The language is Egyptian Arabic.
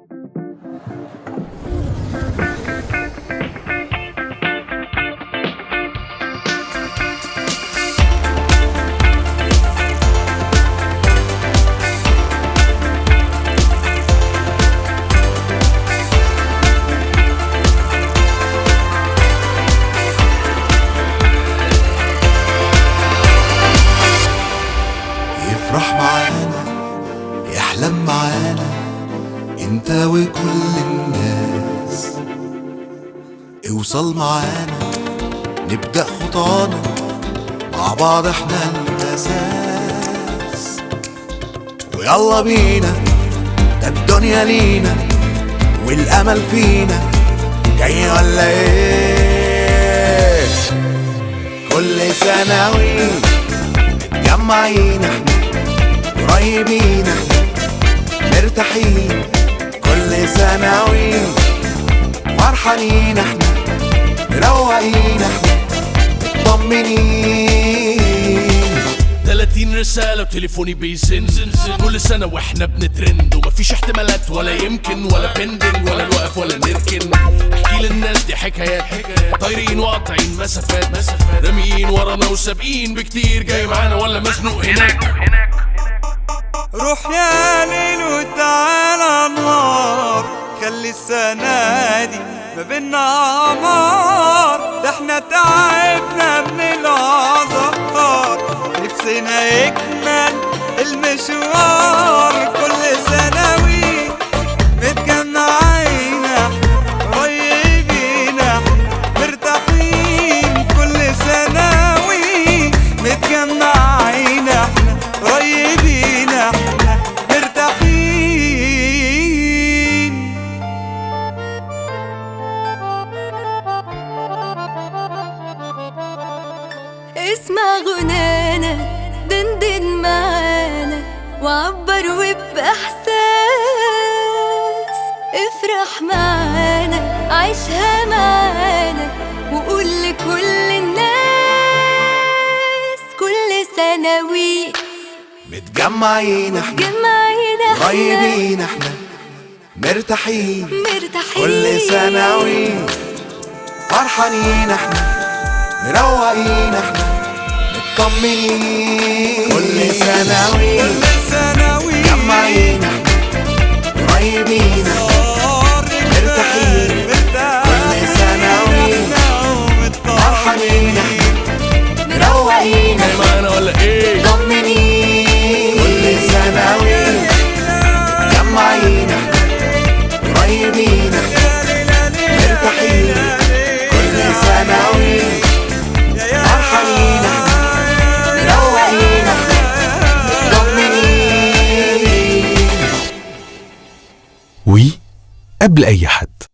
يفرح معانا يحلم معانا انت وكل الناس اوصل معانا نبدأ خطانا مع بعض احنا الأساس ويلا بينا ده الدنيا لينا والأمل فينا جاي ولا ايه كل ثانوي متجمعين احنا قريبين احنا مرتاحين كل ثانوي فرحانين احنا مروقين احنا مطمنين 30 رسالة وتليفوني بيزن كل سنة واحنا بنترند ومفيش احتمالات ولا يمكن ولا بندنج ولا نوقف ولا نركن احكي للناس دي حكايات طايرين وقاطعين مسافات راميين ورانا وسابقين بكتير جاي معانا ولا مزنوق هناك روح يا ليل وتعالى نهار خلي السنة دي ما بينا عمار ده احنا تعبنا من العذار نفسنا يكمل المشوار كل ثانوي متجمعين قريبين مرتاحين كل ثانوي متجمعين احنا قريبين احنا مرتاحين اسمع غنانا دندن معانا وعبر وبإحساس افرح معانا عيشها معانا وقول لكل الناس كل ثانوي متجمعين احنا جمعين احنا قريبين احنا مرتاحين مرتاحين كل ثانوي فرحانين احنا مروقين احنا مطمنين كل ثانوي كل ثانوي مجمعين احنا قريبين احنا مرتاحين. كل ثانوي فرحانين احنا مروقين جاي معانا ولا ايه مطمنين كل ثانوي مجمعين احنا قريبين احنا مرتاحين. كل ثانوي فرحانين احنا مروقين احنا مطمنين وي قبل أي حد